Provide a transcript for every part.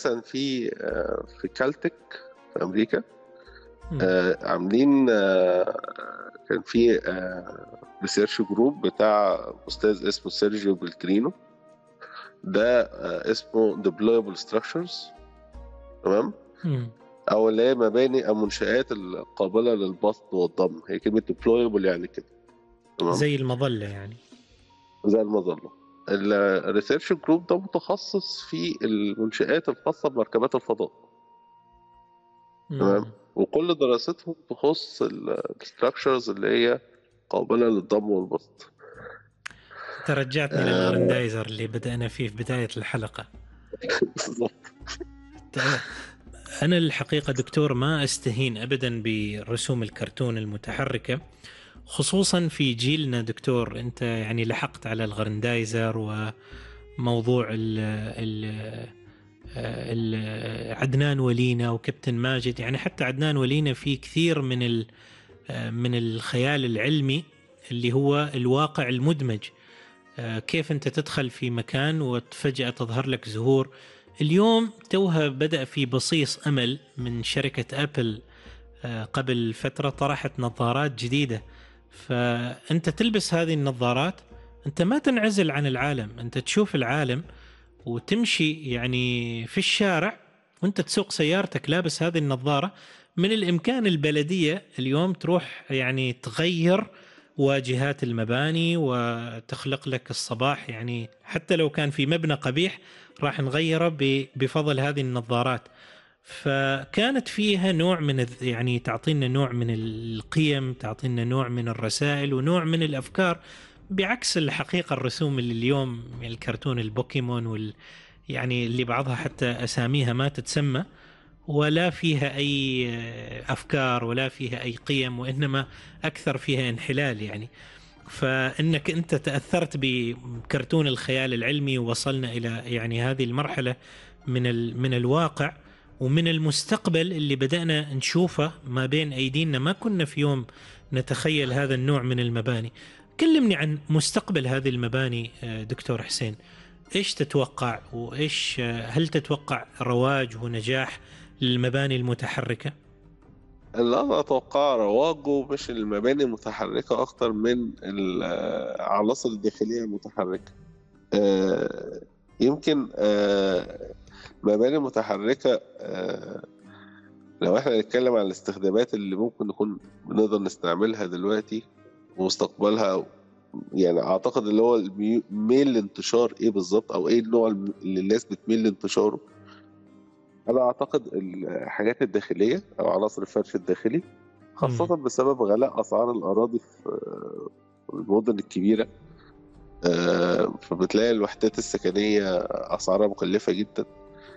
مثلا في آه، في كالتك في امريكا مم. آه، عاملين آه، كان في ريسيرش جروب بتاع استاذ اسمه سيرجيو بلترينو ده آه، اسمه deployable structures تمام مم. او اللي هي مباني او منشآت القابله للبسط والضم هي كلمه deployable يعني كده تمام زي المظله يعني زي المظله الريسيرش جروب ده متخصص في المنشآت الخاصه بمركبات الفضاء مم. تمام. وكل دراستهم تخص الستراكشرز اللي هي قابله للضم والبسط ترجعتني آه. للغرندايزر اللي بدأنا فيه في بداية الحلقة بالظبط أنا الحقيقة دكتور ما أستهين أبدا برسوم الكرتون المتحركة خصوصا في جيلنا دكتور أنت يعني لحقت على الغرندايزر وموضوع ال ال ال عدنان ولينا وكابتن ماجد يعني حتى عدنان ولينا في كثير من ال من الخيال العلمي اللي هو الواقع المدمج آه، كيف انت تدخل في مكان وفجأة تظهر لك زهور اليوم توها بدأ في بصيص أمل من شركة أبل آه، قبل فترة طرحت نظارات جديدة فأنت تلبس هذه النظارات أنت ما تنعزل عن العالم أنت تشوف العالم وتمشي يعني في الشارع وانت تسوق سيارتك لابس هذه النظارة من الإمكان البلدية اليوم تروح يعني تغير واجهات المباني وتخلق لك الصباح يعني حتى لو كان في مبنى قبيح راح نغيره ب- بفضل هذه النظارات فكانت فيها نوع من الذ- يعني تعطينا نوع من القيم تعطينا نوع من الرسائل ونوع من الافكار بعكس الحقيقه الرسوم اللي اليوم الكرتون البوكيمون وال يعني اللي بعضها حتى اساميها ما تتسمى ولا فيها اي افكار ولا فيها اي قيم وانما اكثر فيها انحلال يعني فانك انت تاثرت بكرتون الخيال العلمي ووصلنا الى يعني هذه المرحله من ال- من الواقع ومن المستقبل اللي بدانا نشوفه ما بين ايدينا ما كنا في يوم نتخيل هذا النوع من المباني كلمني عن مستقبل هذه المباني آه، دكتور حسين ايش تتوقع وايش آه، هل تتوقع رواج ونجاح للمباني المتحركه اللي انا اتوقع رواجه مش المباني المتحركه اكتر من العناصر الداخليه المتحركه آه، يمكن آه، مباني متحركه آه، لو احنا نتكلم عن الاستخدامات اللي ممكن نكون بنقدر نستعملها دلوقتي ومستقبلها يعني اعتقد اللي هو الميل لانتشار ايه بالظبط او ايه النوع اللي الناس بتميل لانتشاره انا اعتقد الحاجات الداخليه او عناصر الفرش الداخلي خاصه بسبب غلاء اسعار الاراضي في في المدن الكبيره آه، فبتلاقي الوحدات السكنيه اسعارها مكلفه جدا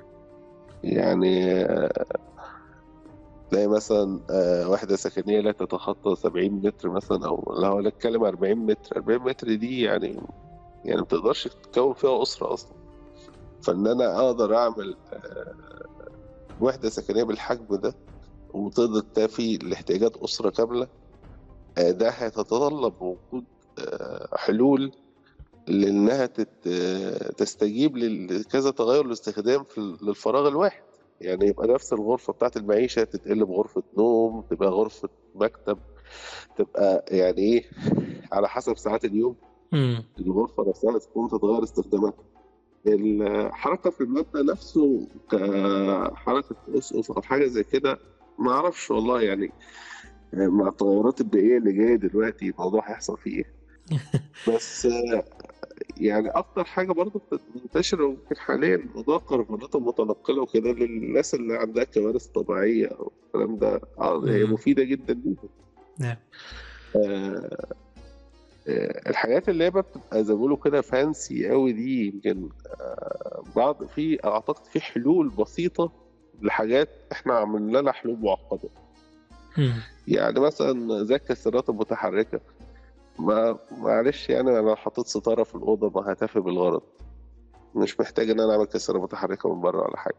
يعني آه، تلاقي مثلا آه، وحده سكنيه لا تتخطى 70 متر مثلا او لو نتكلم 40 متر 40 متر دي يعني يعني ما بتقدرش تكون فيها اسره اصلا فان انا اقدر اعمل آه، وحده سكنيه بالحجم ده وتقدر تكفي لاحتياجات اسره كامله آه، ده هيتطلب وجود آه، حلول لانها تت- آه، تستجيب لكذا تغير الاستخدام في ال- للفراغ الواحد يعني يبقى نفس الغرفه بتاعت المعيشه تتقلب غرفه نوم تبقى غرفه مكتب تبقى يعني ايه على حسب ساعات اليوم امم الغرفه نفسها تكون تتغير استخداماتها الحركه في المبنى نفسه كحركه اسقف او حاجه زي كده ما اعرفش والله يعني مع التغيرات البيئيه اللي جايه دلوقتي الموضوع هيحصل فيه ايه بس آه، يعني اكتر حاجه برضه منتشره ممكن حاليا موضوع الكرفانات المتنقله وكده للناس اللي عندها كوارث طبيعيه او الكلام ده آه، هي مم. مفيده جدا ليهم نعم آه، آه، الحاجات اللي هي بقى بتبقى زي ما بيقولوا كده فانسي قوي دي يمكن آه، بعض في اعتقد في حلول بسيطه لحاجات احنا عملنا لها حلول معقده مم. يعني مثلا زي الكسرات المتحركه ما معلش يعني انا لو حطيت ستاره في الاوضه ما هتفي بالغرض مش محتاج ان انا اعمل كسره متحركه من بره ولا حاجه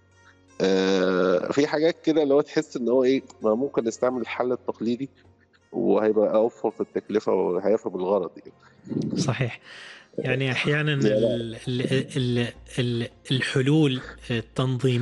آه في حاجات كده اللي هو تحس ان هو ايه ما ممكن نستعمل الحل التقليدي وهيبقى اوفر في التكلفه وهيفي بالغرض يعني صحيح يعني احيانا لا، لا. ال- ال- ال- ال- الحلول التنظيميه